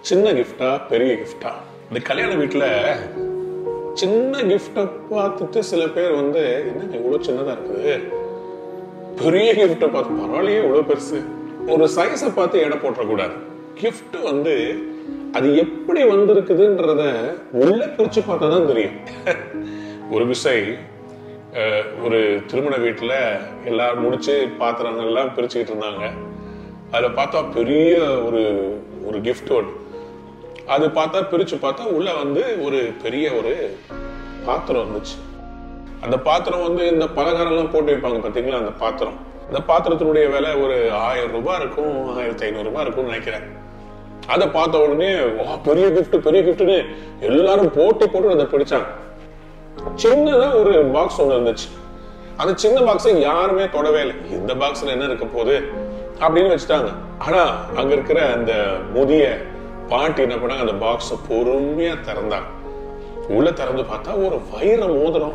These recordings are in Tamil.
சின்ன கிஃப்டா பெரிய கிஃப்டா இந்த கல்யாண வீட்டுல சின்ன கிஃப்டை பார்த்துட்டு சில பேர் வந்து என்னங்க இவ்வளவு சின்னதா இருக்குது பெரிய கிஃப்டை பார்த்து பரவாயில்லையே இவ்வளவு பெருசு ஒரு சைஸை பார்த்து எடை போட்டுறக்கூடாது gift வந்து அது எப்படி வந்திருக்குதுன்றத உள்ள பிரிச்சு பார்த்தா தான் தெரியும் ஒரு விசை அஹ், ஒரு திருமண வீட்டுல எல்லாரும் முடிச்சு பாத்திரங்கள் எல்லாம் பிரிச்சுக்கிட்டு இருந்தாங்க அதுல பார்த்தா பெரிய ஒரு ஒரு gift ஒன்று அது பார்த்தா பிரிச்சு பார்த்தா உள்ள வந்து ஒரு பெரிய ஒரு பாத்திரம் இருந்துச்சு அந்த பாத்திரம் வந்து இந்த பலகாரம் எல்லாம் போட்டு வைப்பாங்க பாத்தீங்களா அந்த பாத்திரம் அந்த பாத்திரத்தினுடைய விலை ஒரு ஆயிரம் ரூபாய் இருக்கும் ஆயிரத்தி ஐநூறு ரூபாய் இருக்கும்னு நினைக்கிறேன் அதை பார்த்த உடனே வா பெரிய gift பெரிய கிஃப்ட்னு எல்லாரும் போட்டி போட்டு அதை பிடிச்சாங்க சின்னதா ஒரு பாக்ஸ் ஒண்ணு இருந்துச்சு அந்த சின்ன பாக்ஸை யாருமே தொடவே இல்லை இந்த பாக்ஸ்ல என்ன இருக்க போகுது அப்படின்னு வச்சுட்டாங்க ஆனா அங்க இருக்கிற அந்த முதிய பாட்டி என்ன பண்ணாங்க அந்த பாக்ஸ பொறுமையா திறந்தாங்க உள்ள திறந்து பார்த்தா ஒரு வைர மோதிரம்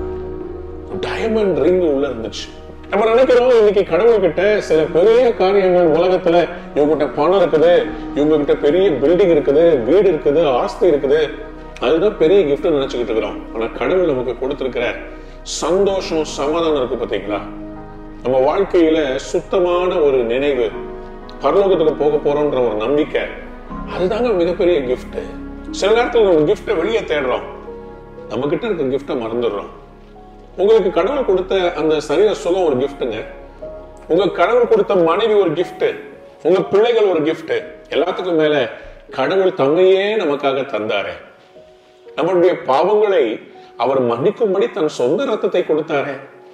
டைமண்ட் ரிங் உள்ள இருந்துச்சு நம்ம நினைக்கிறோம் இன்னைக்கு கடவுள் கிட்ட சில பெரிய காரியங்கள் உலகத்துல இவங்க கிட்ட பணம் இருக்குது இவங்க கிட்ட பெரிய பில்டிங் இருக்குது வீடு இருக்குது ஆஸ்தி இருக்குது அதுதான் பெரிய gift நினைச்சுக்கிட்டு இருக்கிறோம் ஆனா கடவுள் நமக்கு கொடுத்திருக்கிற சந்தோஷம் சமாதானம் இருக்கு பாத்தீங்களா நம்ம வாழ்க்கையில சுத்தமான ஒரு நினைவு பரலோகத்துக்கு போக போறோம்ன்ற ஒரு நம்பிக்கை அதுதாங்க மிகப்பெரிய gift சில நேரத்துல நம்ம கிஃப்ட வெளியே தேடுறோம் நம்ம கிட்ட இருக்க கிஃப்ட மறந்துடுறோம் உங்களுக்கு கடவுள் கொடுத்த அந்த சரீர சுகம் ஒரு கிஃப்ட்டுங்க உங்க கடவுள் கொடுத்த மனைவி ஒரு gift உங்க பிள்ளைகள் ஒரு gift எல்லாத்துக்கும் மேல கடவுள் தம்மையே நமக்காக தந்தாரே நம்மளுடைய பாவங்களை அவர் மன்னிக்கும்படி தன் சொந்த ரத்தத்தை கொடுத்தாரே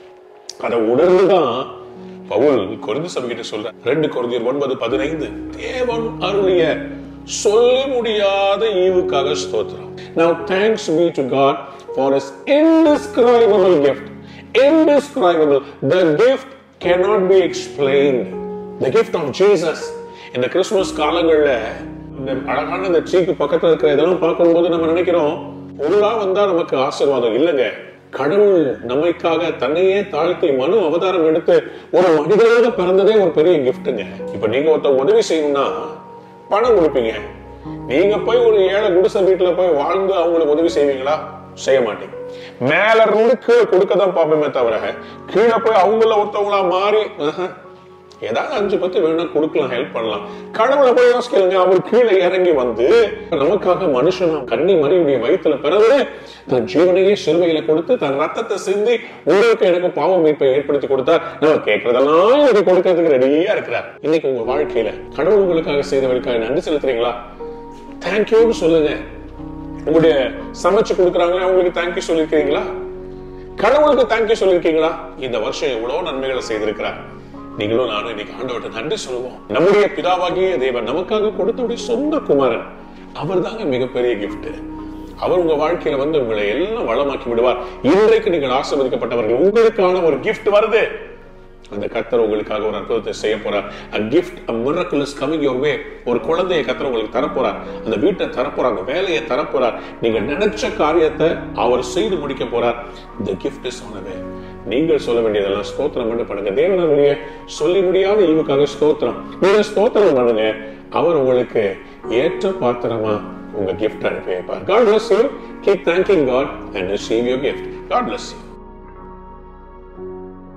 அதை உணர்ந்துதான் பவுல் கொரிந்து சபைகிட்ட சொல்ற ரெண்டு கொரிந்தியர் ஒன்பது பதினைந்து தேவன் அருளிய சொல்லி முடியாத ஈவுக்காக ஸ்தோத்திரம் Now thanks be to God for his indescribable gift. Indescribable. The gift cannot be explained. The gift of Jesus. இந்த கிறிஸ்துமஸ் காலங்கள்ல இந்த அழகான இந்த சீக்கு பக்கத்துல இருக்கிற இதெல்லாம் பார்க்கும்போது நம்ம நினைக்கிறோம் பொருளா வந்தா நமக்கு ஆசீர்வாதம் இல்லைங்க கடவுள் நம்மைக்காக தன்னையே தாழ்த்தி மனு அவதாரம் எடுத்து ஒரு மனிதனாக பிறந்ததே ஒரு பெரிய கிஃப்ட்டுங்க இப்ப நீங்க ஒருத்தர் உதவி செய்யணும்னா பணம் கொடுப்பீங்க நீங்க போய் ஒரு ஏழை குடிசை வீட்டுல போய் வாழ்ந்து அவங்களுக்கு உதவி செய்வீங்களா செய்ய மாட்டீங்க மேல இருந்து கீழே கொடுக்க தான் பார்ப்போமே தவிர கீழே போய் அவங்கள ஒருத்தவங்களா மாறி ஆஹா, ஏதாவது அஞ்சு பத்து வேணா கொடுக்கலாம் ஹெல்ப் பண்ணலாம் கடவுளை போய் யோசிக்கலங்க அவர் கீழே இறங்கி வந்து நமக்காக மனுஷனா கன்னி மறியுடைய வயித்துல பிறந்து தன் ஜீவனையே சிறுவையில கொடுத்து தன் ரத்தத்தை சிந்தி உங்களுக்கு எனக்கு பாவ மீட்பை ஏற்படுத்தி கொடுத்தார் நம்ம கேட்கறதெல்லாம் எனக்கு கொடுக்கறதுக்கு ரெடியா இருக்கிறார் இன்னைக்கு உங்க வாழ்க்கையில கடவுள் உங்களுக்காக செய்தவர்களுக்காக நன்றி செலுத்துறீங்களா தேங்க்யூன்னு சொல்லுங்க உங்களுடைய சமைச்சு கொடுக்குறாங்களே அவங்களுக்கு தேங்க்யூ சொல்லிருக்கீங்களா கடவுளுக்கு தேங்க்யூ சொல்லிருக்கீங்களா இந்த வருஷம் எவ்வளவு நன்மைகளை செய்திருக்கிறார் நீங்களும் நானும் இன்னைக்கு ஆண்டவர்கிட்ட நன்றி சொல்லுவோம் நம்முடைய பிதாவாகிய தேவன் நமக்காக கொடுத்தவுடைய சொந்த குமாரன் அவர் தாங்க மிகப்பெரிய gift அவர் உங்க வாழ்க்கையில வந்து உங்களை எல்லாம் வளமாக்கி விடுவார் இன்றைக்கு நீங்கள் ஆசீர்வதிக்கப்பட்டவர்கள் உங்களுக்கான ஒரு gift வருது அந்த கர்த்தர் உங்களுக்காக ஒரு அற்புதத்தை செய்ய போறார் a gift a miracle is coming your way ஒரு குழந்தையை கர்த்தர் உங்களுக்கு தரப்போறார் அந்த வீட்டை தரப்போறார் அந்த வேலையை தரப்போறார் நீங்க நினைச்ச காரியத்தை அவர் செய்து முடிக்க போறார் the gift is on the way நீங்கள் சொல்ல வேண்டியதெல்லாம் ஸ்தோத்திரம் பண்ணி பண்ணுங்க தேவனுடைய சொல்லி முடியாத ஈவுக்காக ஸ்தோத்திரம் நீங்க ஸ்தோத்திரம் பண்ணுங்க அவர் உங்களுக்கு ஏற்ற பாத்திரமா உங்க gift அனுப்பி வைப்பார் God bless you keep thanking God and receive your gift God bless you